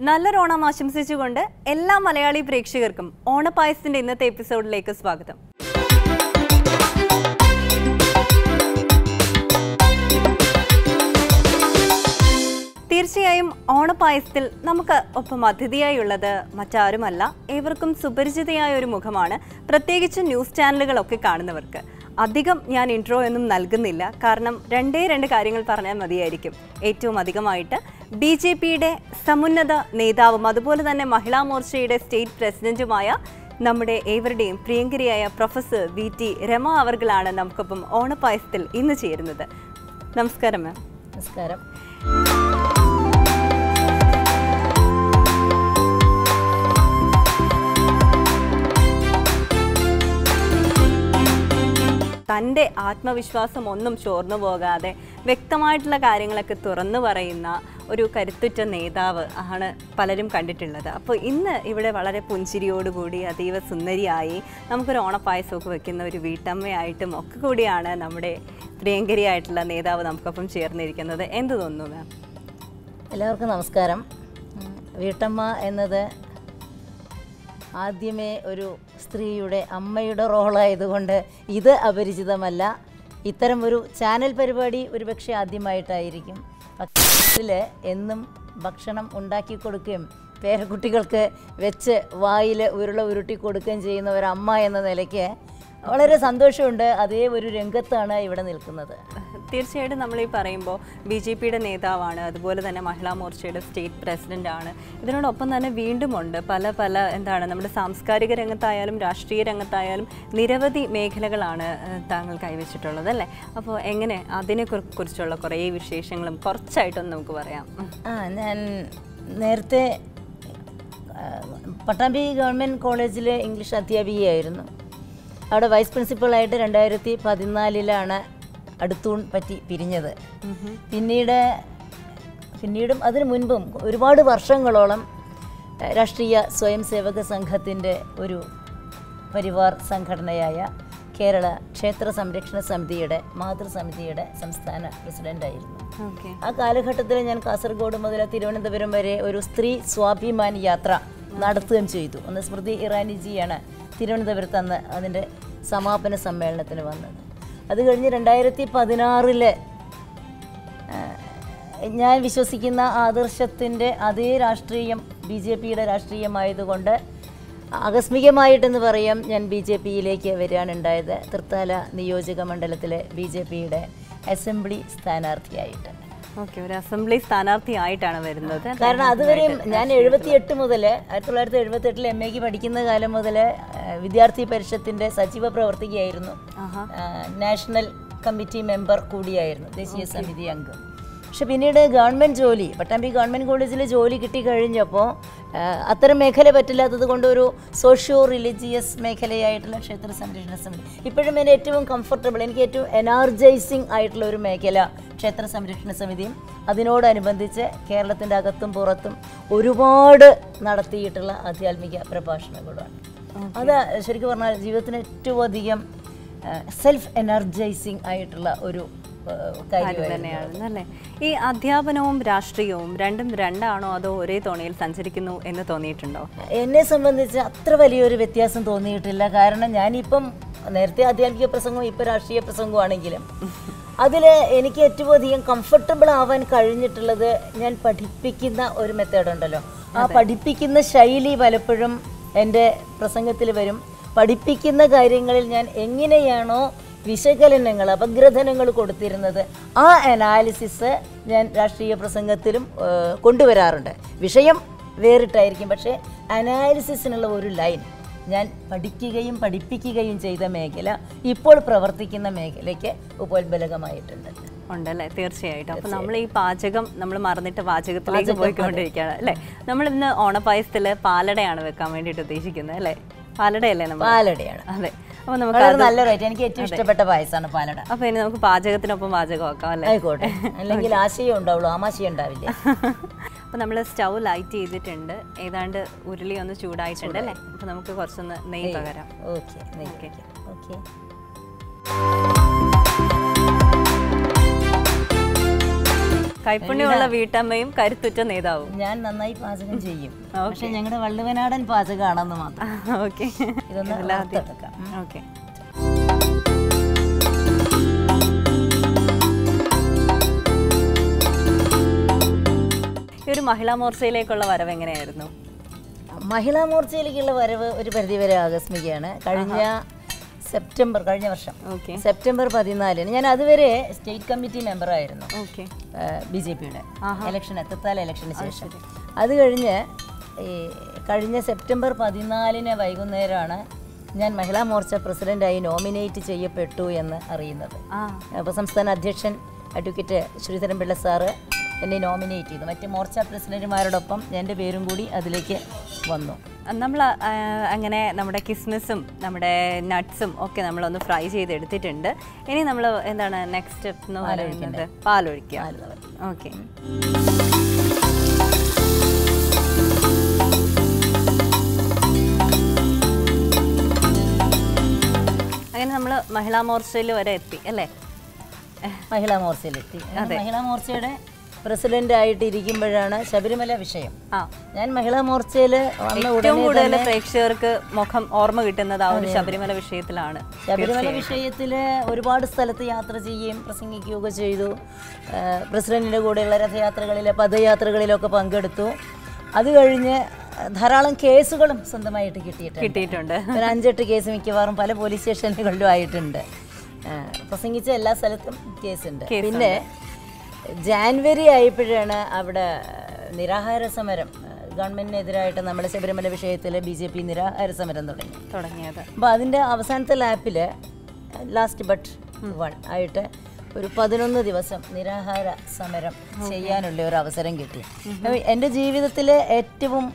നല്ലൊരു ഓണം ആശംസിച്ചുകൊണ്ട് എല്ലാ മലയാളി പ്രേക്ഷകർക്കും ഓണപ്പായസത്തിന്റെ ഇന്നത്തെ എപ്പിസോഡിലേക്ക് സ്വാഗതം തീർച്ചയായും ഓണപ്പായസത്തിൽ നമുക്ക് ഒപ്പം അതിഥിയായുള്ളത് മറ്റാരുമല്ല ഏവർക്കും സുപരിചിതയായ ഒരു മുഖമാണ് പ്രത്യേകിച്ച് ന്യൂസ് ചാനലുകളൊക്കെ കാണുന്നവർക്ക് അധികം ഞാൻ ഇൻട്രോ ഒന്നും നൽകുന്നില്ല കാരണം രണ്ടേ രണ്ട് കാര്യങ്ങൾ പറഞ്ഞാൽ മതിയായിരിക്കും ഏറ്റവും അധികമായിട്ട് ബി ജെ പിയുടെ സമുന്നത നേതാവും അതുപോലെ തന്നെ മഹിളാ മോർച്ചയുടെ സ്റ്റേറ്റ് പ്രസിഡന്റുമായ നമ്മുടെ ഏവരുടെയും പ്രിയങ്കരിയായ പ്രൊഫസർ വി ടി രമ അവർകളാണ് നമുക്കൊപ്പം ഓണപ്പായസത്തിൽ ഇന്ന് ചേരുന്നത് നമസ്കാരം മാം നമസ്കാരം തൻ്റെ ആത്മവിശ്വാസം ഒന്നും ചോർന്നു പോകാതെ വ്യക്തമായിട്ടുള്ള കാര്യങ്ങളൊക്കെ തുറന്നു പറയുന്ന ഒരു കരുത്തുറ്റ നേതാവ് ആണ് പലരും കണ്ടിട്ടുള്ളത് അപ്പോൾ ഇന്ന് ഇവിടെ വളരെ പുഞ്ചിരിയോടുകൂടി അതീവ സുന്ദരിയായി നമുക്കൊരു ഓണപ്പായസമൊക്കെ വെക്കുന്ന ഒരു വീട്ടമ്മയായിട്ടും ഒക്കെ കൂടിയാണ് നമ്മുടെ പ്രിയങ്കരിയായിട്ടുള്ള നേതാവ് നമുക്കൊപ്പം ചേർന്നിരിക്കുന്നത് എന്ത് തോന്നുന്നു മാം എല്ലാവർക്കും നമസ്കാരം ഉം, വീട്ടമ്മ എന്നത് ആദ്യമേ ഒരു സ്ത്രീയുടെ അമ്മയുടെ റോളായതുകൊണ്ട് ഇത് അപരിചിതമല്ല ഇത്തരം ഒരു ചാനൽ പരിപാടി ഒരുപക്ഷെ ആദ്യമായിട്ടായിരിക്കും പക്ഷേ എന്നും ഭക്ഷണം ഉണ്ടാക്കി കൊടുക്കുകയും പേരക്കുട്ടികൾക്ക് വെച്ച് വായിൽ ഉരുള ഉരുട്ടി കൊടുക്കുകയും ചെയ്യുന്ന ഒരു അമ്മ എന്ന നിലയ്ക്ക് വളരെ സന്തോഷമുണ്ട് അതേ ഒരു രംഗത്താണ് ഇവിടെ നിൽക്കുന്നത് തീർച്ചയായിട്ടും നമ്മൾ ഈ പറയുമ്പോൾ ബി ജെ പിയുടെ നേതാവാണ് അതുപോലെ തന്നെ മഹിളാ മോർച്ചയുടെ സ്റ്റേറ്റ് പ്രസിഡന്റ് ആണ് ഇതിനോടൊപ്പം തന്നെ വീണ്ടുമുണ്ട് പല പല എന്താണ് നമ്മുടെ സാംസ്കാരിക രംഗത്തായാലും രാഷ്ട്രീയ രംഗത്തായാലും നിരവധി മേഖലകളാണ് ഏഹ്, താങ്കൾ കൈവച്ചിട്ടുള്ളത് അല്ലേ അപ്പോൾ എങ്ങനെ അതിനെ കുറി- കുറിച്ചുള്ള കുറേ വിശേഷങ്ങളും കുറച്ചായിട്ടൊന്ന് നമുക്ക് പറയാം ഉം. ആ ഞാൻ നേരത്തെ ആ, പട്ടാമ്പി ഗവൺമെൻറ് കോളേജിലെ ഇംഗ്ലീഷ് അധ്യാപികയായിരുന്നു അവിടെ വൈസ് പ്രിൻസിപ്പളായിട്ട് രണ്ടായിരത്തി പതിനാലിലാണ് അടുത്തൂൺ പറ്റി പിരിഞ്ഞത് പിന്നീട് പിന്നീടും അതിനു മുൻപും ഒരുപാട് വർഷങ്ങളോളം ആ, രാഷ്ട്രീയ സ്വയം സേവക സംഘത്തിൻ്റെ ഒരു പരിവാർ സംഘടനയായ കേരള ക്ഷേത്ര സംരക്ഷണ സമിതിയുടെ മാതൃസമിതിയുടെ സംസ്ഥാന പ്രസിഡൻ്റായിരുന്നു ഓക്കെ ആ കാലഘട്ടത്തിൽ ഞാൻ കാസർഗോഡ് മുതൽ തിരുവനന്തപുരം വരെ ഒരു സ്ത്രീ സ്വാഭിമാൻ യാത്ര നടത്തുകയും ചെയ്തു അന്ന് സ്മൃതി ഇറാനിജിയാണ് തിരുവനന്തപുരത്ത് അന്ന് അതിൻ്റെ സമാപന സമ്മേളനത്തിന് വന്നത് അത് കഴിഞ്ഞ് രണ്ടായിരത്തി പതിനാറില് ഞാൻ വിശ്വസിക്കുന്ന ആദർശത്തിൻ്റെ അതേ രാഷ്ട്രീയം ബി ജെ പിയുടെ രാഷ്ട്രീയമായതുകൊണ്ട് ആകസ്മികമായിട്ടെന്ന് പറയാം ഞാൻ ബി ജെ പിയിലേക്ക് വരികയാണ് ഉണ്ടായത് തൃത്താല നിയോജക മണ്ഡലത്തിലെ ബി ജെ പിയുടെ അസംബ്ലി സ്ഥാനാർത്ഥിയായിട്ട് ഓക്കെ ഒരു അസംബ്ലി സ്ഥാനാർത്ഥിയായിട്ടാണ് വരുന്നത് കാരണം അതുവരെയും ഞാൻ എഴുപത്തിയെട്ട് മുതൽ ആയിരത്തി തൊള്ളായിരത്തി എഴുപത്തി എട്ടിൽ എം എക്ക് പഠിക്കുന്ന കാലം മുതൽ വിദ്യാർത്ഥി പരിഷത്തിൻ്റെ സജീവ പ്രവർത്തകയായിരുന്നു ആഹാ ആ, നാഷണൽ കമ്മിറ്റി മെമ്പർ കൂടിയായിരുന്നു ദേശീയ സമിതി അംഗം പക്ഷെ പിന്നീട് ഗവൺമെൻറ് ജോലി പട്ടാമ്പി ഗവൺമെൻറ് കോളേജിൽ ജോലി കിട്ടിക്കഴിഞ്ഞപ്പോൾ ആ, അത്തരം മേഖല പറ്റില്ലാത്തത് കൊണ്ട് ഒരു സോഷ്യോ റിലീജിയസ് മേഖലയായിട്ടുള്ള ക്ഷേത്ര സംരക്ഷണ സമിതി ഇപ്പോഴും എൻ്റെ ഏറ്റവും കംഫർട്ടബിൾ എനിക്ക് ഏറ്റവും എനർജൈസിങ് ആയിട്ടുള്ള ഒരു മേഖല ക്ഷേത്ര സംരക്ഷണ സമിതിയും അതിനോടനുബന്ധിച്ച് കേരളത്തിൻ്റെ അകത്തും പുറത്തും ഒരുപാട് നടത്തിയിട്ടുള്ള ആധ്യാത്മിക പ്രഭാഷണങ്ങളാണ് അത് ശരിക്കും പറഞ്ഞാൽ ജീവിതത്തിന് ഏറ്റവും അധികം സെൽഫ് എനർജൈസിങ് ആയിട്ടുള്ള ഒരു ആ, കാര്യമായിരുന്നു തന്നെയാണ് അല്ലേ ഈ അധ്യാപനവും രാഷ്ട്രീയവും രണ്ടും രണ്ടാണോ അതോ ഒരേ തോണിയിൽ സഞ്ചരിക്കുന്നു എന്ന് തോന്നിയിട്ടുണ്ടോ എന്നെ സംബന്ധിച്ച് അത്ര വലിയൊരു വ്യത്യാസം തോന്നിയിട്ടില്ല കാരണം ഞാനിപ്പം നേരത്തെ ആധ്യാത്മിക പ്രസംഗവും ഇപ്പം രാഷ്ട്രീയ പ്രസംഗമാണെങ്കിലും അതിൽ എനിക്ക് ഏറ്റവും അധികം കംഫർട്ടബിൾ ആവാൻ കഴിഞ്ഞിട്ടുള്ളത് ഞാൻ പഠിപ്പിക്കുന്ന ഒരു മെത്തേഡ് ഉണ്ടല്ലോ ആ പഠിപ്പിക്കുന്ന ശൈലി പലപ്പോഴും എൻ്റെ പ്രസംഗത്തിൽ വരും പഠിപ്പിക്കുന്ന കാര്യങ്ങളിൽ ഞാൻ എങ്ങനെയാണോ വിശകലനങ്ങൾ അപഗ്രഥനങ്ങൾ കൊടുത്തിരുന്നത് ആ അനാലിസിസ് ഞാൻ രാഷ്ട്രീയ പ്രസംഗത്തിലും ഏഹ്, കൊണ്ടുവരാറുണ്ട് വിഷയം വേറിട്ടായിരിക്കും പക്ഷേ അനാലിസിസിനുള്ള ഒരു ലൈൻ ഞാൻ പഠിക്കുകയും പഠിപ്പിക്കുകയും ചെയ്ത മേഖല ഇപ്പോൾ പ്രവർത്തിക്കുന്ന മേഖലയ്ക്ക് ഉപോത്ബലകമായിട്ടുണ്ട് ഉണ്ടല്ലേ തീർച്ചയായിട്ടും അപ്പൊ നമ്മൾ ഈ പാചകം നമ്മൾ മറന്നിട്ട് പാചകത്തിലേക്ക് പോയിക്കൊണ്ടിരിക്കുകയാണ് അല്ലേ നമ്മൾ ഇന്ന് ഓണപ്പായസത്തില് പാലടയാണ് വെക്കാൻ വേണ്ടിയിട്ട് ഉദ്ദേശിക്കുന്നത് അല്ലേ പാലടയല്ലേ നമ്മൾ പാലടയാണ് അതെ അപ്പൊ നമുക്ക് വളരെ നല്ല റേറ്റ് എനിക്ക് ഏറ്റവും ഇഷ്ടപ്പെട്ട പായസമാണ് പാലട അപ്പൊ ഇനി നമുക്ക് പാചകത്തിനൊപ്പം പാചകമാക്കാം അല്ലേ ആയിക്കോട്ടെ അല്ലെങ്കിൽ ആശയം ഉണ്ടാവുള്ളൂ ആമാശയം ഉണ്ടാവില്ല അപ്പൊ നമ്മൾ സ്റ്റൗ ലൈറ്റ് ചെയ്തിട്ടുണ്ട് ഏതാണ്ട് ഉരുളി ഒന്ന് ചൂടായിട്ടുണ്ട് അല്ലേ അപ്പൊ നമുക്ക് കുറച്ചൊന്ന് നെയ്യ് പകരാം ഓക്കെ ഓക്കെ ഓക്കെ കൈപ്പുണ്യമുള്ള വീട്ടമ്മയും കരുത്തുറ്റ നേതാവും ഞാൻ നന്നായി പാചകം ചെയ്യും പക്ഷെ ഞങ്ങളുടെ വള്ളുവനാടൻ പാചകമാണെന്ന് മാത്രം ഓക്കെ ഇതൊന്ന് വറുത്തെടുക്കാം. ഓക്കെ ഈ ഒരു മഹിളാ മോർച്ചയിലേക്കുള്ള വരവ് എങ്ങനെയായിരുന്നു മഹിളാ മോർച്ചയിലേക്കുള്ള വരവ് ഒരു പരിധിവരെ ആകസ്മികമാണ് കഴിഞ്ഞ സെപ്റ്റംബർ കഴിഞ്ഞ വർഷം ഓക്കെ സെപ്റ്റംബർ പതിനാലിന് ഞാൻ അതുവരെ സ്റ്റേറ്റ് കമ്മിറ്റി മെമ്പറായിരുന്നു ഓക്കെ ബി ജെ പിയുടെ ഇലക്ഷൻ എത്തത്താല ഇലക്ഷന് ശേഷം അത് കഴിഞ്ഞ് ഈ കഴിഞ്ഞ സെപ്റ്റംബർ പതിനാലിന് വൈകുന്നേരമാണ് ഞാൻ മഹിളാ മോർച്ച പ്രസിഡന്റായി നോമിനേറ്റ് ചെയ്യപ്പെട്ടു എന്ന് അറിയുന്നത് ആ അപ്പോൾ സംസ്ഥാന അധ്യക്ഷൻ അഡ്വക്കേറ്റ് ശ്രീധരൻപിള്ള സാറ് എന്നെ നോമിനേറ്റ് ചെയ്തു മറ്റ് മോർച്ച പ്രസിഡന്റുമാരോടൊപ്പം എൻ്റെ പേരും കൂടി അതിലേക്ക് വന്നു നമ്മൾ അങ്ങനെ നമ്മുടെ കിസ്മിസും നമ്മുടെ നട്ട്സും ഒക്കെ നമ്മളൊന്ന് ഫ്രൈ ചെയ്ത് എടുത്തിട്ടുണ്ട് ഇനി നമ്മൾ എന്താണ് നെക്സ്റ്റ് സ്റ്റെപ്പ് എന്ന് പറയുന്നത് പാലൊഴിക്കുക പാല് നിറയ്ക്കും. ഓക്കെ അങ്ങനെ നമ്മൾ മഹിളാ മോർച്ചയിൽ വരെ എത്തി അല്ലേ മഹിളാ മോർച്ചയിലെത്തി മഹിളാ മോർച്ചയുടെ പ്രസിഡന്റ് ആയിട്ട് ഇരിക്കുമ്പോഴാണ് ശബരിമല വിഷയം ആ ഞാൻ മഹിളാ മോർച്ചയിൽ വന്ന ഏറ്റവും ഉടനെ കൂടുതൽ പ്രേക്ഷകർക്ക് മുഖം ഓർമ്മ കിട്ടുന്നത് ആ ഒരു ശബരിമല വിഷയത്തിലാണ് ശബരിമല വിഷയത്തിൽ ഒരുപാട് സ്ഥലത്ത് യാത്ര ചെയ്യുകയും പ്രസംഗിക്കുകയൊക്കെ ചെയ്തു ആ, പ്രസിഡന്റിന്റെ കൂടെയുള്ള രഥയാത്രകളിലെ പദയാത്രകളിലൊക്കെ പങ്കെടുത്തു അത് കഴിഞ്ഞ് ധാരാളം കേസുകളും സ്വന്തമായിട്ട് കിട്ടിയിട്ടുണ്ട് കിട്ടിയിട്ടുണ്ട് ഒരു അഞ്ചെട്ട് കേസ് മിക്കവാറും പല പോലീസ് സ്റ്റേഷനുകളിലും ആയിട്ടുണ്ട് ആ, പ്രസംഗിച്ച എല്ലാ സ്ഥലത്തും കേസുണ്ട് പിന്നെ ജാൻവരി ആയപ്പോഴാണ് അവിടെ നിരാഹാര സമരം ആ, ഗവൺമെന്റിനെതിരായിട്ട് നമ്മുടെ ശബരിമല വിഷയത്തിൽ ബി ജെ പി നിരാഹാര സമരം തുടങ്ങി തുടങ്ങിയത് അപ്പോൾ അതിൻ്റെ അവസാനത്തെ ലാപ്പിൽ ലാസ്റ്റ് ബട്ട് വൺ ആയിട്ട് ഒരു പതിനൊന്ന് ദിവസം നിരാഹാര സമരം ചെയ്യാനുള്ള ഒരു അവസരം കിട്ടി അപ്പോൾ എൻ്റെ ജീവിതത്തിലെ ഏറ്റവും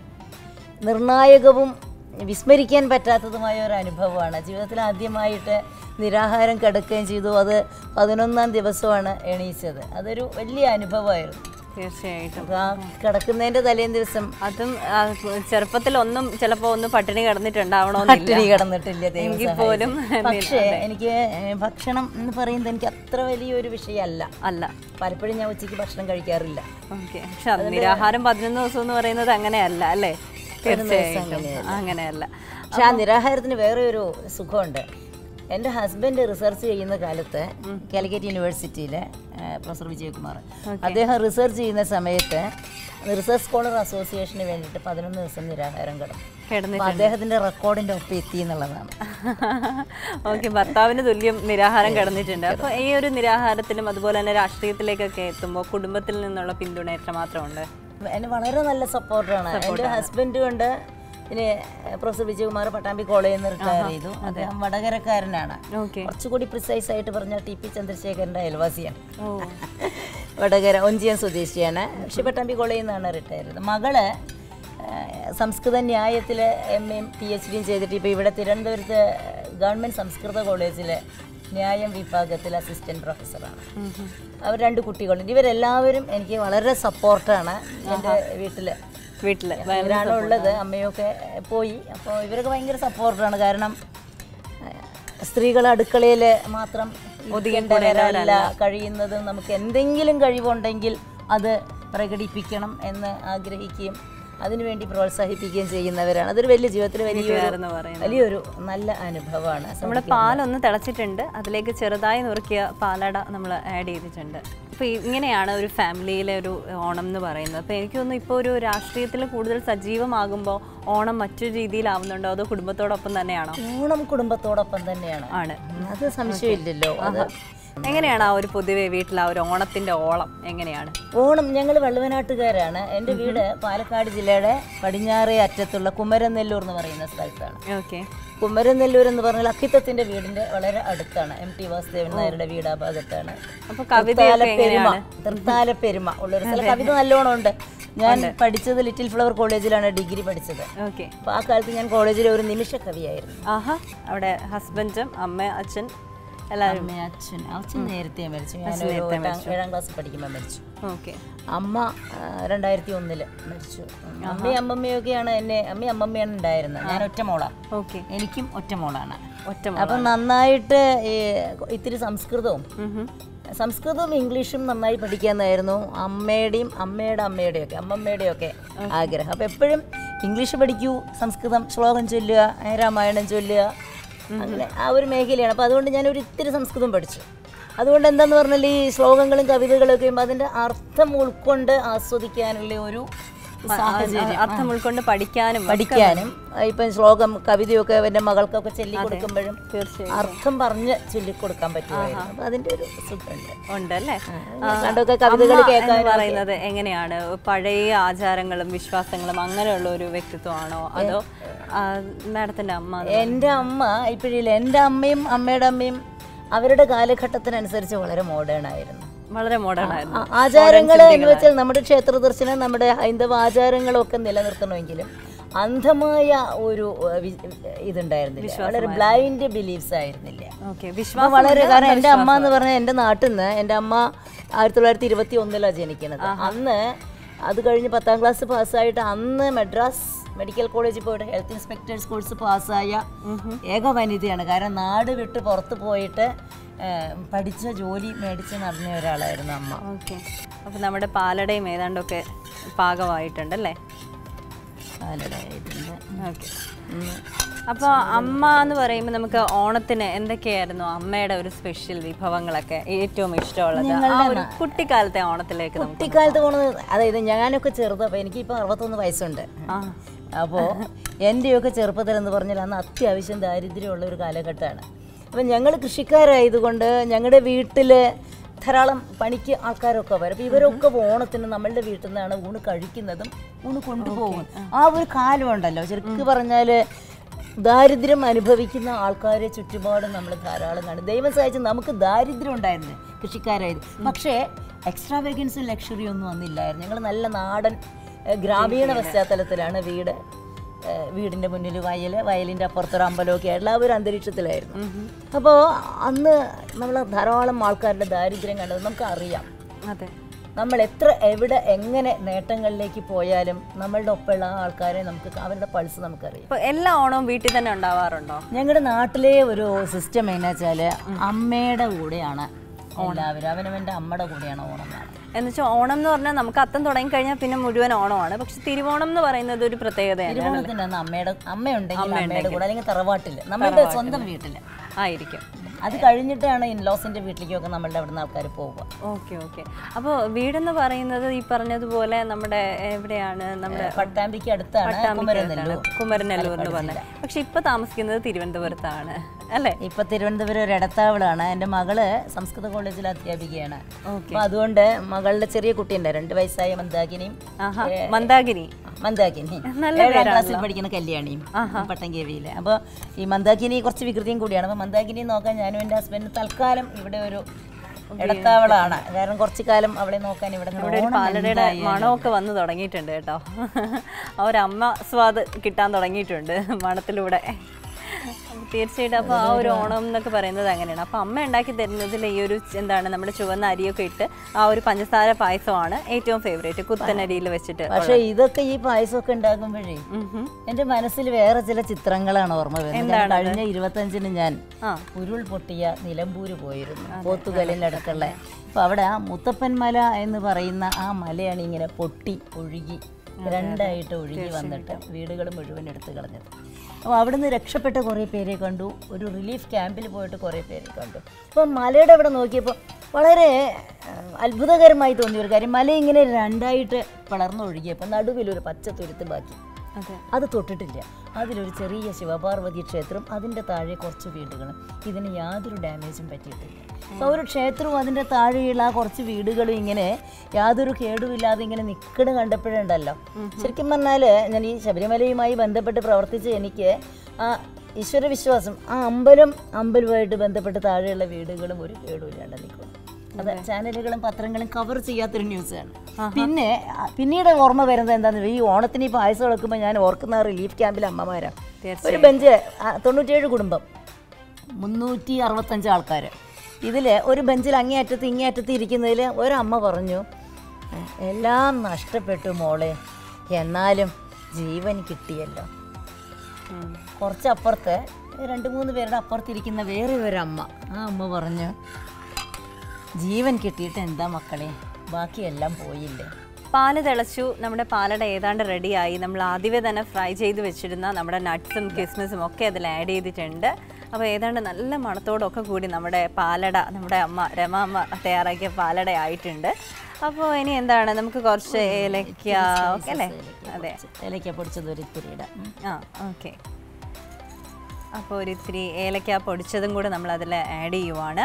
നിർണായകവും വിസ്മരിക്കാൻ പറ്റാത്തതുമായ ഒരു അനുഭവമാണ് ജീവിതത്തിൽ ആദ്യമായിട്ട് നിരാഹാരം കിടക്കുകയും ചെയ്തു അത് പതിനൊന്നാം ദിവസമാണ് എണീച്ചത് അതൊരു വലിയ അനുഭവമായിരുന്നു തീർച്ചയായിട്ടും അപ്പോൾ ആ കിടക്കുന്നതിൻ്റെ തലേന്ന് ദിവസം അതും ആ, ചെറുപ്പത്തിൽ ഒന്നും ചിലപ്പോ ഒന്ന് പട്ടിണി കിടന്നിട്ടുണ്ടാവണമെന്നില്ല പട്ടിണി കിടന്നിട്ടില്ല ദൈവം എങ്കിൽ സഹായിച്ച്. പോലും പക്ഷേ എനിക്ക് ഏഹ്, ഭക്ഷണം എന്ന് പറയുന്നത് എനിക്ക് അത്ര വലിയൊരു വിഷയമല്ല അല്ല പലപ്പോഴും ഞാൻ ഉച്ചയ്ക്ക് ഭക്ഷണം കഴിക്കാറില്ല ഓക്കെ പക്ഷെ അത് നിരാഹാരം പതിനൊന്ന് ദിവസം എന്ന് പറയുന്നത് അങ്ങനെയല്ല അല്ലേ തീർച്ചയായിട്ടും അങ്ങനെയല്ല പക്ഷെ ആ നിരാഹാരത്തിന് വേറെ ഒരു സുഖമുണ്ട് എൻ്റെ ഹസ്ബൻഡ് റിസർച്ച് ചെയ്യുന്ന കാലത്ത് കാലിക്കറ്റ് യൂണിവേഴ്സിറ്റിയിലെ ഏഹ്, പ്രൊഫസർ വിജയകുമാർ അദ്ദേഹം റിസർച്ച് ചെയ്യുന്ന സമയത്ത് റിസർച്ച് സ്കോളർ അസോസിയേഷന് വേണ്ടിയിട്ട് പതിനൊന്ന് ദിവസം നിരാഹാരം കിടന്നു കിടന്നി അപ്പോൾ അദ്ദേഹത്തിൻ്റെ റെക്കോർഡിൻ്റെ ഒപ്പം എത്തി എന്നുള്ളതാണ് ഓക്കെ ഭർത്താവിന് തുല്യം നിരാഹാരം കിടന്നിട്ടുണ്ട് അപ്പൊ ഈ ഒരു നിരാഹാരത്തിലും അതുപോലെ തന്നെ രാഷ്ട്രീയത്തിലേക്കൊക്കെ എത്തുമ്പോൾ കുടുംബത്തിൽ നിന്നുള്ള പിന്തുണ എത്രമാത്രമുണ്ട് എന്നെ വളരെ നല്ല സപ്പോർട്ടാണ് എൻ്റെ ഹസ്ബൻഡും ഉണ്ട് പിന്നെ പ്രൊഫസർ വിജയകുമാർ പട്ടാമ്പി കോളേജിൽ നിന്ന് റിട്ടയർ ചെയ്തു അദ്ദേഹം വടകരക്കാരനാണ് ഓക്കെ കുറച്ചുകൂടി പ്രിസൈസ് ആയിട്ട് പറഞ്ഞാൽ ടി പി ചന്ദ്രശേഖരൻ്റെ അയൽവാസിയാണ് ഓ വടകര ഒഞ്ചിയം സ്വദേശിയാണ് പക്ഷേ പട്ടാമ്പി കോളേജിൽ നിന്നാണ് റിട്ടയർ ചെയ്തത് മകള് ആ, സംസ്കൃത ന്യായത്തിൽ എം എയും പി എച്ച് ഡിയും ചെയ്തിട്ട് ഇപ്പോൾ ഇവിടെ തിരുവനന്തപുരത്ത് ഗവൺമെൻറ് സംസ്കൃത കോളേജിൽ ന്യായം വിഭാഗത്തിൽ അസിസ്റ്റൻറ്റ് പ്രൊഫസറാണ് അവർ രണ്ട് കുട്ടികളുണ്ട് ഇവരെല്ലാവരും എനിക്ക് വളരെ സപ്പോർട്ടാണ് എൻ്റെ വീട്ടിൽ വീട്ടില് ഇവരാണ് ഉള്ളത് അമ്മയൊക്കെ പോയി അപ്പോൾ ഇവരൊക്കെ ഭയങ്കര സപ്പോർട്ടാണ് കാരണം സ്ത്രീകൾ അടുക്കളയിൽ മാത്രം ഒതുങ്ങേണ്ടവരല്ല കഴിയുന്നതും നമുക്ക് എന്തെങ്കിലും കഴിവുണ്ടെങ്കിൽ അത് പ്രകടിപ്പിക്കണം എന്ന് ആഗ്രഹിക്കുകയും അതിനുവേണ്ടി പ്രോത്സാഹിപ്പിക്കുകയും ചെയ്യുന്നവരാണ് അതൊരു വലിയ ജീവിതത്തിൽ വലിയൊരു എന്ന് പറയുന്നത് വലിയൊരു നല്ല അനുഭവമാണ് നമ്മുടെ പാലൊന്ന് തിളച്ചിട്ടുണ്ട് അതിലേക്ക് ചെറുതായി നുറുക്കിയ പാലട നമ്മൾ ആഡ് ചെയ്തിട്ടുണ്ട് അപ്പോൾ ഇങ്ങനെയാണ് ഒരു ഫാമിലിയിലെ ഒരു ഓണം എന്ന് പറയുന്നത് അപ്പോൾ എനിക്ക് തോന്നുന്നു ഇപ്പോൾ ഒരു രാഷ്ട്രീയത്തിൽ കൂടുതൽ സജീവമാകുമ്പോൾ ഓണം മറ്റൊരു രീതിയിലാവുന്നുണ്ടോ അതോ കുടുംബത്തോടൊപ്പം തന്നെയാണോ ഓണം കുടുംബത്തോടൊപ്പം തന്നെയാണ് ആണ് അത് സംശയമില്ലല്ലോ അത് എങ്ങനെയാണ് ആ ഒരു പൊതുവെ വീട്ടിൽ ആ ഒരു ഓണത്തിന്റെ ഓളം എങ്ങനെയാണ് ഓണം ഞങ്ങൾ വള്ളുവനാട്ടുകാരാണ് എൻ്റെ വീട് പാലക്കാട് ജില്ലയുടെ പടിഞ്ഞാറേ അറ്റത്തുള്ള കുമരനെല്ലൂർ എന്ന് പറയുന്ന സ്ഥലത്താണ് ഓക്കെ കുമരനെല്ലൂർ എന്ന് പറഞ്ഞാൽ അക്കിത്തത്തിന്റെ വീടിന്റെ വളരെ അടുത്താണ് എം ടി വാസുദേവൻ നായരുടെ വീട് ആ ഭാഗത്താണ് അപ്പോൾ കവിതയൊക്കെ പെരുമ തൃത്താല പെരുമ ഉള്ളൊരു സ്ഥലം കവിത നല്ലോണം ഉണ്ട് ഞാൻ പഠിച്ചത് ലിറ്റിൽ ഫ്ലവർ കോളേജിലാണ് ഡിഗ്രി പഠിച്ചത് ഓക്കെ അപ്പോൾ ആ കാലത്ത് ഞാൻ കോളേജിലെ ഒരു നിമിഷ കവിയായിരുന്നു ആഹാ അവിടെ ഹസ്ബൻഡും അമ്മ അച്ഛൻ എല്ലാവരും അമ്മ അച്ഛൻ അച്ഛൻ നേരത്തെ മരിച്ചു ഞാൻ ഒരു എട്ടാം- ഏഴാം ക്ലാസ്സിൽ പഠിക്കുമ്പോൾ മരിച്ചു ഓക്കെ അമ്മ ആ, രണ്ടായിരത്തി ഒന്നില് മരിച്ചു അമ്മയും അമ്മമ്മയൊക്കെയാണ് എന്നെ അമ്മയും അമ്മമ്മയാണ് ഉണ്ടായിരുന്നത് ഞാൻ ഒറ്റ മോളാണ് ഓക്കെ എനിക്കും ഒറ്റ മോളാണ് ഒറ്റ അപ്പം നന്നായിട്ട് ഈ ഇത്തിരി സംസ്കൃതവും സംസ്കൃതവും ഇംഗ്ലീഷും നന്നായി പഠിക്കാമെന്നായിരുന്നു അമ്മയുടെയും അമ്മയുടെ അമ്മയുടെയും ഒക്കെ അമ്മമ്മയുടെയും ഒക്കെ ആഗ്രഹം അപ്പോൾ എപ്പോഴും ഇംഗ്ലീഷ് പഠിക്കൂ സംസ്കൃതം ശ്ലോകം ചൊല്ലുക ഏ, രാമായണം ചൊല്ലുക അങ്ങനെ ആ ഒരു മേഖലയാണ് അപ്പോൾ അതുകൊണ്ട് ഞാൻ ഒരു ഇത്തിരി സംസ്കൃതം പഠിച്ചു അതുകൊണ്ട് എന്താന്ന് പറഞ്ഞാൽ ഈ ശ്ലോകങ്ങളും കവിതകളും ഒക്കെ ആകുമ്പോൾ അതിൻ്റെ അർത്ഥം ഉൾക്കൊണ്ട് ആസ്വദിക്കാനുള്ള ഒരു സാഹചര്യം അർത്ഥം ഉൾക്കൊണ്ട് പഠിക്കാനും പഠിക്കാനും ഇപ്പം ശ്ലോകം കവിതയൊക്കെ എൻ്റെ മകൾക്കൊക്കെ ചൊല്ലി കൊടുക്കുമ്പോഴും തീർച്ചയായും അർത്ഥം പറഞ്ഞ് ചൊല്ലിക്കൊടുക്കാൻ പറ്റുമായിരുന്നു അപ്പൊ അതിന്റെ ഒരു സുഖമുണ്ട് ഉണ്ട് അല്ലേ പണ്ടൊക്കെ കവിതകൾ അമ്മ കേൾക്കാൻ എന്ന് പറയുന്നത് എങ്ങനെയാണ് പഴയ ആചാരങ്ങളും വിശ്വാസങ്ങളും അങ്ങനെയുള്ള ഒരു വ്യക്തിത്വമാണോ അതോ മാഡത്തിന്റെ അമ്മ അത് എൻ്റെ അമ്മ ഇപ്പോഴില്ല എൻ്റെ അമ്മയും അമ്മയുടെ അമ്മയും അവരുടെ കാലഘട്ടത്തിനനുസരിച്ച് വളരെ മോഡേൺ ആയിരുന്നു വളരെ മോഡേൺ ആയിരുന്നു ആ- ആചാരങ്ങൾ എന്ന് വെച്ചാൽ നമ്മുടെ ക്ഷേത്ര ദർശനം നമ്മുടെ ഹൈന്ദവ ആചാരങ്ങളൊക്കെ നിലനിർത്തണമെങ്കിലും അന്ധമായ ഒരു ഏഹ്, വി- ഇതുണ്ടായിരുന്നില്ല വളരെ ബ്ലൈൻഡ് ബിലീഫ്സ് ആയിരുന്നില്ല ഓക്കെ അപ്പൊ വിശ്വാസം വളരെ കാരണം എൻ്റെ അമ്മ എന്ന് പറഞ്ഞാൽ എൻ്റെ നാട്ടിൽ നിന്ന് എൻ്റെ അമ്മ ആയിരത്തി തൊള്ളായിരത്തി ഇരുപത്തി ഒന്നിലാണ് ജനിക്കുന്നത് അന്ന് അത് കഴിഞ്ഞ് പത്താം ക്ലാസ് പാസ്സായിട്ട് അന്ന് മദ്രാസ് മെഡിക്കൽ കോളേജിൽ പോയിട്ട് ഹെൽത്ത് ഇൻസ്പെക്ടേഴ്സ് കോഴ്സ് പാസ്സായ ഏക വനിതയാണ് കാരണം നാട് വിട്ട് പുറത്ത് പോയിട്ട് ഏഹ്, പഠിച്ച ജോലി മേടിച്ച് നടന്ന ഒരാളായിരുന്നു അമ്മ ഓക്കെ അപ്പൊ നമ്മുടെ പാലടയും ഏതാണ്ടൊക്കെ പാകമായിട്ടുണ്ടല്ലേ പാലട ഇതിൻ്റെ ഓക്കെ അപ്പോൾ അമ്മ എന്ന് പറയുമ്പോൾ നമുക്ക് ഓണത്തിന് എന്തൊക്കെയായിരുന്നു അമ്മയുടെ ഒരു സ്പെഷ്യൽ വിഭവങ്ങളൊക്കെ ഏറ്റവും ഇഷ്ടമുള്ളത് ആ ഒരു കുട്ടിക്കാലത്തെ ഓണത്തിലേക്ക് നമുക്ക് കുട്ടിക്കാലത്ത് പോണത് അതായത് ഞാനൊക്കെ ചെറുതപ്പോൾ എനിക്കിപ്പോൾ അറുപത്തൊന്ന് വയസ്സുണ്ട് ആ അപ്പോൾ എൻ്റെയൊക്കെ ചെറുപ്പത്തിൽ എന്ന് പറഞ്ഞാൽ അന്ന് അത്യാവശ്യം ദാരിദ്ര്യമുള്ള ഒരു കാലഘട്ടമാണ് അപ്പം ഞങ്ങൾ കൃഷിക്കാരായതുകൊണ്ട് ഞങ്ങളുടെ വീട്ടിൽ ധാരാളം പണിക്ക് ആൾക്കാരൊക്കെ വരും അപ്പോൾ ഇവരൊക്കെ ഓണത്തിന് നമ്മളുടെ വീട്ടിൽ നിന്നാണ് ഊണ് കഴിക്കുന്നതും ഊണ് കൊണ്ടുപോകും ആ ഒരു കാലമുണ്ടല്ലോ ശരിക്കും പറഞ്ഞാൽ ദാരിദ്ര്യം അനുഭവിക്കുന്ന ആൾക്കാരെ ചുറ്റുപാട് നമ്മൾ ധാരാളം കാണും ദൈവം സഹായിച്ച് നമുക്ക് ദാരിദ്ര്യം ഉണ്ടായിരുന്നു കൃഷിക്കാരായത് പക്ഷേ എക്സ്ട്രാ വേക്കൻസും ലക്ഷറി ഒന്നും അന്നില്ലായിരുന്നു ഞങ്ങൾ നല്ല നാടൻ ഏഹ്, ഗ്രാമീണ പശ്ചാത്തലത്തിലാണ് വീട് ഏഹ്, വീടിൻ്റെ മുന്നിൽ വയൽ വയലിൻ്റെ അപ്പുറത്തൊരു അമ്പലമൊക്കെ ആയിട്ടുള്ള ആ ഒരു അന്തരീക്ഷത്തിലായിരുന്നു അപ്പോൾ അന്ന് നമ്മൾ ധാരാളം ആൾക്കാരുടെ ദാരിദ്ര്യം കണ്ടത് നമുക്ക് അറിയാം അതെ നമ്മൾ എത്ര എവിടെ എങ്ങനെ നേട്ടങ്ങളിലേക്ക് പോയാലും നമ്മളുടെ ഒപ്പമുള്ള ആ ആൾക്കാരെ നമുക്ക് അവരുടെ പൾസ് നമുക്കറിയാം അപ്പോൾ എല്ലാ ഓണവും വീട്ടിൽ തന്നെ ഉണ്ടാവാറുണ്ടോ ഞങ്ങളുടെ നാട്ടിലെ ഒരു സിസ്റ്റം എന്നു വെച്ചാൽ അമ്മയുടെ കൂടെയാണ് എല്ലാവരും അവനവൻ്റെ അമ്മയുടെ കൂടെയാണ് ഓണം കാണുന്നത് എന്നുവെച്ചാൽ ഓണം എന്ന് പറഞ്ഞാൽ നമുക്ക് അത്തം തുടങ്ങി കഴിഞ്ഞാൽ പിന്നെ മുഴുവൻ ഓണമാണ് പക്ഷെ തിരുവോണം എന്ന് പറയുന്നത് ഒരു പ്രത്യേകതയാണ് തിരുവോണത്തിൻ്റെ അന്ന് അമ്മയുടെ അമ്മയുണ്ടെങ്കിൽ അമ്മയുടെ കൂടെ അല്ലെങ്കിൽ തറവാട്ടിൽ നമ്മളുടെ സ്വന്തം വീട്ടിൽ ആയിരിക്കും അത് കഴിഞ്ഞിട്ടാണ് ഇൻലോസിൻ്റെ വീട്ടിലേക്കൊക്കെ നമ്മളുടെ അവിടെ നിന്ന് ആൾക്കാർ പോവുക ഓക്കെ ഓക്കെ അപ്പോൾ വീടെന്ന് പറയുന്നത് ഈ പറഞ്ഞതുപോലെ നമ്മുടെ എവിടെയാണ് നമ്മുടെ പട്ടാമ്പിക്ക് അടുത്താണ് കുമരനെല്ലൂർ കുമരനെല്ലൂർ എന്ന് പറഞ്ഞത് പക്ഷെ ഇപ്പൊ താമസിക്കുന്നത് തിരുവനന്തപുരത്താണ് അല്ലേ ഇപ്പൊ തിരുവനന്തപുരം ഒരു ഇടത്താവളാണ് എൻ്റെ മകള് സംസ്കൃത കോളേജിൽ അധ്യാപികയാണ് അപ്പൊ അതുകൊണ്ട് മകളുടെ ചെറിയ കുട്ടിയുണ്ട് രണ്ട് വയസ്സായ മന്ദാകിനിയും ആഹാ മന്ദാകിനി മന്ദാകിനി നല്ല ഏഴാം ക്ലാസ്സിൽ പഠിക്കുന്ന കല്യാണിയും പട്ടംകേവിയില് അപ്പോൾ ഈ മന്ദാകിനി കുറച്ച് വികൃതിയും കൂടിയാണ് അപ്പോൾ മന്ദാകിനി നോക്കാൻ ഞാനും എൻ്റെ ഹസ്ബൻഡ് തൽക്കാലം ഇവിടെ ഒരു ഇടത്താവളാണ് കാരണം കുറച്ച് കാലം അവളെ നോക്കാൻ ഇവിടെ നിന്ന് ഇവിടെ ഒരു ഓണം പാലടയുടെ എന്തായാലും. മണമൊക്കെ വന്ന് തുടങ്ങിയിട്ടുണ്ട് കേട്ടോ ആ ഒരു അമ്മ സ്വാദ് കിട്ടാൻ തുടങ്ങിയിട്ടുണ്ട് മണത്തിലൂടെ അപ്പൊ തീർച്ചയായിട്ടും അപ്പോൾ ആ ഒരു ഓണം എന്നൊക്കെ പറയുന്നത് അങ്ങനെയാണ് അപ്പോൾ അമ്മ ഉണ്ടാക്കി തരുന്നതിൽ ഈ ഒരു എന്താണ് നമ്മുടെ ചുവന്ന അരിയൊക്കെ ഇട്ട് ആ ഒരു പഞ്ചസാര പായസമാണ് ഏറ്റവും ഫേവറേറ്റ് കുത്തനരിയിൽ വെച്ചിട്ട് പക്ഷേ ഇതൊക്കെ ഈ പായസമൊക്കെ ഉണ്ടാക്കുമ്പോഴേ ഉം ഹും. എൻ്റെ മനസ്സിൽ വേറെ ചില ചിത്രങ്ങളാണ് ഓർമ്മ വരുന്നത് ഞാൻ കഴിഞ്ഞ ഇരുപത്തഞ്ചിന് ഞാൻ ആ. ഉരുൾ പൊട്ടിയ നിലമ്പൂര് പോയിരുന്നു പോത്തുകലിൻ്റെ അടുത്തുള്ള അപ്പോൾ അവിടെ ആ മുത്തപ്പൻ മല എന്ന് പറയുന്ന ആ മലയാണ് ഇങ്ങനെ പൊട്ടി ഒഴുകി രണ്ടായിട്ട് ഒഴുകി വന്നിട്ട് വീടുകൾ മുഴുവൻ എടുത്തു കളഞ്ഞത് അപ്പോൾ അവിടുന്ന് രക്ഷപ്പെട്ട കുറേ പേരെ കണ്ടു ഒരു റിലീഫ് ക്യാമ്പിൽ പോയിട്ട് കുറേ പേരെ കണ്ടു അപ്പോൾ മലയുടെ അവിടെ നോക്കിയപ്പോൾ വളരെ ആ, അത്ഭുതകരമായി തോന്നിയ ഒരു കാര്യം മല ഇങ്ങനെ രണ്ടായിട്ട് പിളർന്നൊഴുകിയപ്പോൾ നടുവിൽ ഒരു പച്ച തുരുത്ത് ബാക്കി അതെ അത് തൊട്ടിട്ടില്ല അതിലൊരു ചെറിയ ശിവപാർവതി ക്ഷേത്രം അതിൻ്റെ താഴെ കുറച്ച് വീടുകളും ഇതിന് യാതൊരു ഡാമേജും പറ്റിയിട്ടില്ല അപ്പോൾ ഒരു ക്ഷേത്രവും അതിൻ്റെ താഴെയുള്ള ആ കുറച്ച് വീടുകളും ഇങ്ങനെ യാതൊരു കേടുമില്ലാതെ ഇങ്ങനെ നിൽക്കണ കണ്ടപ്പോഴുണ്ടല്ലോ ശരിക്കും പറഞ്ഞാൽ ഞാൻ ഈ ശബരിമലയുമായി ബന്ധപ്പെട്ട് പ്രവർത്തിച്ച് എനിക്ക് ആ ഈശ്വര വിശ്വാസം ആ അമ്പലം അമ്പലവുമായിട്ട് ബന്ധപ്പെട്ട് താഴെയുള്ള വീടുകളും ഒരു കേടുമില്ലാണ്ട് നിൽക്കുന്നു അത് ചാനലുകളും പത്രങ്ങളും കവർ ചെയ്യാത്തൊരു ന്യൂസാണ് പിന്നെ ആ, പിന്നീട് ഓർമ്മ വരുന്നത് എന്താണെന്ന് ഈ ഓണത്തിന് ഈ പായസം എടുക്കുമ്പോൾ ഞാൻ ഓർക്കുന്ന ആ റിലീഫ് ക്യാമ്പിലെ അമ്മമാരാണ് ഒരു ബെഞ്ച് ആ, തൊണ്ണൂറ്റേഴ് കുടുംബം മുന്നൂറ്റി അറുപത്തഞ്ച് ആൾക്കാർ ഇതിൽ ഒരു ബെഞ്ചിൽ അങ്ങേയറ്റത്ത് ഇങ്ങേയറ്റത്ത് ഇരിക്കുന്നതിൽ ഒരമ്മ പറഞ്ഞു എല്ലാം നഷ്ടപ്പെട്ടു മോളെ എന്നാലും ജീവൻ കിട്ടിയല്ലോ ഉം. കുറച്ചപ്പുറത്ത് രണ്ട് മൂന്ന് പേരുടെ അപ്പുറത്തിരിക്കുന്ന വേറെ ഒരമ്മ ആ അമ്മ പറഞ്ഞു ജീവൻ കിട്ടിയിട്ട് എന്താ മക്കളെ ബാക്കിയെല്ലാം പോയില്ലേ പാല് തിളച്ചു നമ്മുടെ പാലട ഏതാണ്ട് റെഡിയായി നമ്മൾ ആദ്യമേ തന്നെ ഫ്രൈ ചെയ്ത് വെച്ചിരുന്ന നമ്മുടെ നട്ട്സും കിസ്മിസും ഒക്കെ അതിൽ ആഡ് ചെയ്തിട്ടുണ്ട് അപ്പോൾ ഏതാണ്ട് നല്ല മണത്തോടൊക്കെ കൂടി നമ്മുടെ പാലട നമ്മുടെ അമ്മ രമ അമ്മ തയ്യാറാക്കിയ പാലട ആയിട്ടുണ്ട് അപ്പോൾ ഇനി എന്താണ് നമുക്ക് കുറച്ച് ഏലക്ക ഒക്കെ അല്ലേ അതെ ഇലയ്ക്ക പൊടിച്ചത് ഒരു ഇത്തിരി ഇടാം ഉം. ആ ഓക്കെ അപ്പോൾ ഒരു ഇത്തിരി ഏലക്ക പൊടിച്ചതും കൂടെ നമ്മൾ അതിൽ ആഡ് ചെയ്യുവാണ്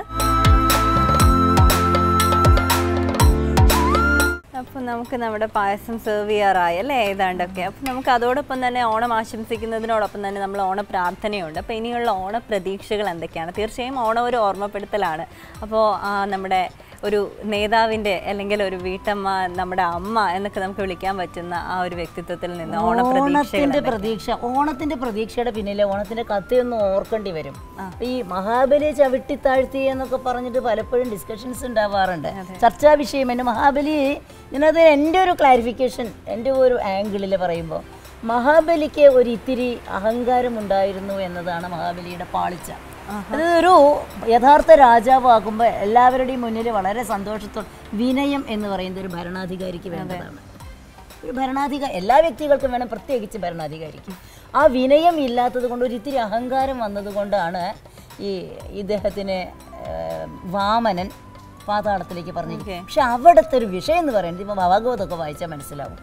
അപ്പോൾ നമുക്ക് നമ്മുടെ പായസം സെർവ് ചെയ്യാറായി അല്ലേ ഏതാണ്ടൊക്കെ അപ്പോൾ നമുക്ക് അതോടൊപ്പം തന്നെ ഓണം ആശംസിക്കുന്നതിനോടൊപ്പം തന്നെ നമ്മൾ ഓണ പ്രാർത്ഥനയുണ്ട് അപ്പോൾ ഇനിയുള്ള ഓണ പ്രതീക്ഷകൾ എന്തൊക്കെയാണ് തീർച്ചയായും ഓണം ഒരു ഓർമ്മപ്പെടുത്തലാണ് അപ്പോൾ ആ നമ്മുടെ ഒരു നേതാവിൻ്റെ അല്ലെങ്കിൽ ഒരു വീട്ടമ്മ നമ്മുടെ അമ്മ എന്നൊക്കെ നമുക്ക് വിളിക്കാൻ പറ്റുന്ന ആ ഒരു വ്യക്തിത്വത്തിൽ നിന്ന് ഓണ പ്രതീക്ഷകൾ ഓണത്തിന്റെ പ്രതീക്ഷ ഓണത്തിന്റെ പ്രതീക്ഷയുടെ പിന്നിലെ ഓണത്തിന്റെ കഥയൊന്നും ഓർക്കേണ്ടി വരും ഈ മഹാബലിയെ ചവിട്ടിത്താഴ്ത്തി എന്നൊക്കെ പറഞ്ഞിട്ട് പലപ്പോഴും ഡിസ്കഷൻസ് ഉണ്ടാവാറുണ്ട് ചർച്ചാ വിഷയം എന്നെ മഹാബലി ഇതിനകത്ത് എൻ്റെ ഒരു ക്ലാരിഫിക്കേഷൻ എൻ്റെ ഒരു ആംഗിളിൽ പറയുമ്പോൾ മഹാബലിക്ക് ഒരു ഇത്തിരി അഹങ്കാരം ഉണ്ടായിരുന്നു എന്നതാണ് മഹാബലിയുടെ പാളിച്ച അത് ഒരു യഥാർത്ഥ രാജാവാകുമ്പോൾ എല്ലാവരുടെയും മുന്നിൽ വളരെ സന്തോഷത്തോടെ വിനയം എന്ന് പറയുന്നത് ഒരു ഭരണാധികാരിക്ക് വേണ്ടതാണ് ഒരു ഭരണാധികാരി എല്ലാ വ്യക്തികൾക്കും വേണം പ്രത്യേകിച്ച് ഭരണാധികാരിക്ക് ആ വിനയം ഇല്ലാത്തത് കൊണ്ട് ഒരു ഇത്തിരി അഹങ്കാരം വന്നതുകൊണ്ടാണ് ഈ ഇദ്ദേഹത്തിന് ഏഹ്, വാമനൻ പാതാളത്തിലേക്ക് പറഞ്ഞിരിക്കുന്നത് പക്ഷെ അവിടുത്തെ ഒരു വിഷയം എന്ന് പറയുന്നത് ഇപ്പോൾ ഭാഗവതമൊക്കെ വായിച്ചാൽ മനസ്സിലാവും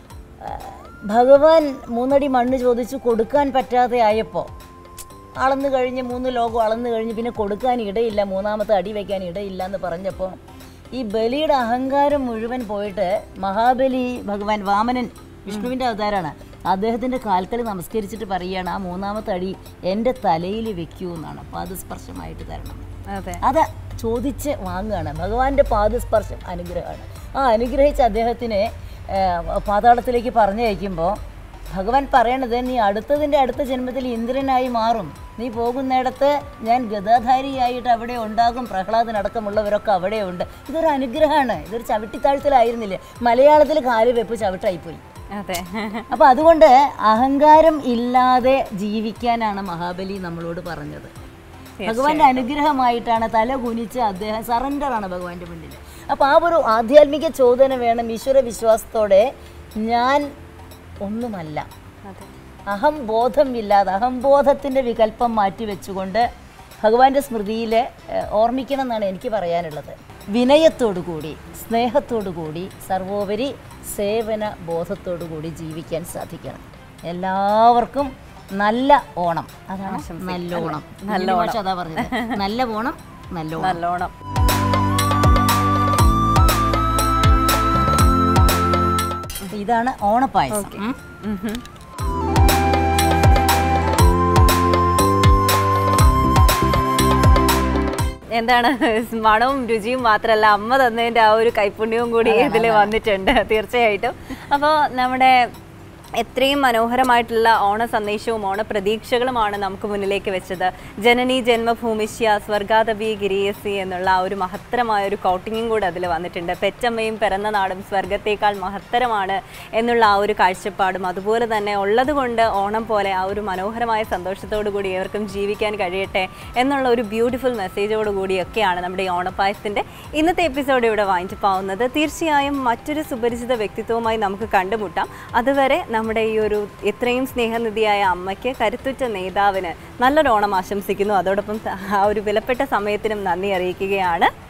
ഏഹ്, ഭഗവാൻ മൂന്നടി മണ്ണ് ചോദിച്ചു കൊടുക്കാൻ പറ്റാതെ ആയപ്പോൾ അളന്നു കഴിഞ്ഞ് മൂന്ന് ലോകം അളന്നു കഴിഞ്ഞ് പിന്നെ കൊടുക്കാൻ ഇടയില്ല മൂന്നാമത്തെ അടി വയ്ക്കാൻ ഇടയില്ല എന്ന് പറഞ്ഞപ്പോൾ ഈ ബലിയുടെ അഹങ്കാരം മുഴുവൻ പോയിട്ട് മഹാബലി ഭഗവാൻ വാമനൻ വിഷ്ണുവിൻ്റെ അവതാരമാണ് അദ്ദേഹത്തിൻ്റെ കാൽക്കൽ നമസ്കരിച്ചിട്ട് പറയുകയാണ് ആ മൂന്നാമത്തെ അടി എൻ്റെ തലയിൽ വെക്കൂ എന്നാണ് പാദസ്പർശമായിട്ട് തരണം അതെ അത് ചോദിച്ച് വാങ്ങുകയാണ് ഭഗവാന്റെ പാദസ്പർശം അനുഗ്രഹമാണ് ആ അനുഗ്രഹിച്ച് അദ്ദേഹത്തിനെ ആ, പാതാളത്തിലേക്ക് പറഞ്ഞയക്കുമ്പോൾ ഭഗവാൻ പറയണത് നീ അടുത്തതിൻ്റെ അടുത്ത ജന്മത്തിൽ ഇന്ദ്രനായി മാറും നീ പോകുന്നിടത്ത് ഞാൻ ഗതാധാരിയായിട്ട് അവിടെ ഉണ്ടാകും പ്രഹ്ലാദനടക്കമുള്ളവരൊക്കെ അവിടെ ഉണ്ട് ഇതൊരു അനുഗ്രഹമാണ് ഇതൊരു ചവിട്ടിത്താഴ്ത്തലായിരുന്നില്ലേ മലയാളത്തിൽ കാല് വെപ്പ് ചവിട്ടായിപ്പോയി അതെ അപ്പോൾ അതുകൊണ്ട് അഹങ്കാരം ഇല്ലാതെ ജീവിക്കാനാണ് മഹാബലി നമ്മളോട് പറഞ്ഞത് ഭഗവാന്റെ അനുഗ്രഹമായിട്ടാണ് തല കുനിച്ച് അദ്ദേഹം സറണ്ടറാണ് ഭഗവാന്റെ മുന്നിൽ അപ്പോൾ ആ ഒരു ആധ്യാത്മിക ചോദന വേണം ഈശ്വര വിശ്വാസത്തോടെ ഞാൻ ഒന്നുമല്ല അതെ അഹം ബോധമില്ലാതെ അഹംബോധത്തിൻ്റെ വികല്പം മാറ്റി വെച്ചുകൊണ്ട് ഭഗവാന്റെ സ്മൃതിയിൽ ഓർമ്മിക്കണം എന്നാണ് എനിക്ക് പറയാനുള്ളത് വിനയത്തോടു കൂടി സ്നേഹത്തോടു കൂടി സർവോപരി സേവന ബോധത്തോടു കൂടി ജീവിക്കാൻ സാധിക്കണം എല്ലാവർക്കും നല്ല ഓണം അതാണ് നല്ല ഓണം നല്ല ഓണം അതാ പറഞ്ഞത് നല്ല ഓണം നല്ല ഓണം നല്ലോണം അപ്പൊ ഇതാണ് ഓണപ്പായസം ഉം. ഉഹും. എന്താണ് മണവും രുചിയും മാത്രമല്ല അമ്മ തന്നതിൻ്റെ ആ ഒരു കൈപുണ്യവും കൂടി ഇതിൽ വന്നിട്ടുണ്ട് തീർച്ചയായിട്ടും അപ്പോൾ നമ്മുടെ എത്രയും മനോഹരമായിട്ടുള്ള ഓണ സന്ദേശവും ഓണ പ്രതീക്ഷകളുമാണ് നമുക്ക് മുന്നിലേക്ക് വെച്ചത് ജനനി ജന്മഭൂമിശ്യ സ്വർഗാദപി ഗിരിയസി എന്നുള്ള ആ ഒരു മഹത്തരമായ ഒരു കോട്ടിങ്ങും കൂടെ അതിൽ വന്നിട്ടുണ്ട് പെറ്റമ്മയും പിറന്ന നാടും സ്വർഗത്തേക്കാൾ മഹത്തരമാണ് എന്നുള്ള ആ ഒരു കാഴ്ചപ്പാടും അതുപോലെ തന്നെ ഉള്ളത് കൊണ്ട് ഓണം പോലെ ആ ഒരു മനോഹരമായ സന്തോഷത്തോടു കൂടി ഏവർക്കും ജീവിക്കാൻ കഴിയട്ടെ എന്നുള്ള ഒരു ബ്യൂട്ടിഫുൾ മെസ്സേജോട് കൂടിയൊക്കെയാണ് നമ്മുടെ ഈ ഓണപ്പായസത്തിൻ്റെ ഇന്നത്തെ എപ്പിസോഡ് ഇവിടെ വാങ്ങിച്ചപ്പാവുന്നത് തീർച്ചയായും മറ്റൊരു സുപരിചിത വ്യക്തിത്വവുമായി നമുക്ക് കണ്ടുമുട്ടാം അതുവരെ നമ്മുടെ ഈ ഒരു ഇത്രയും സ്നേഹനിധിയായ അമ്മയ്ക്ക് കരുത്തുറ്റ നേതാവിന് നല്ലൊരു ഓണം ആശംസിക്കുന്നു അതോടൊപ്പം ആ ഒരു വിലപ്പെട്ട സമയത്തിനും നന്ദി അറിയിക്കുകയാണ്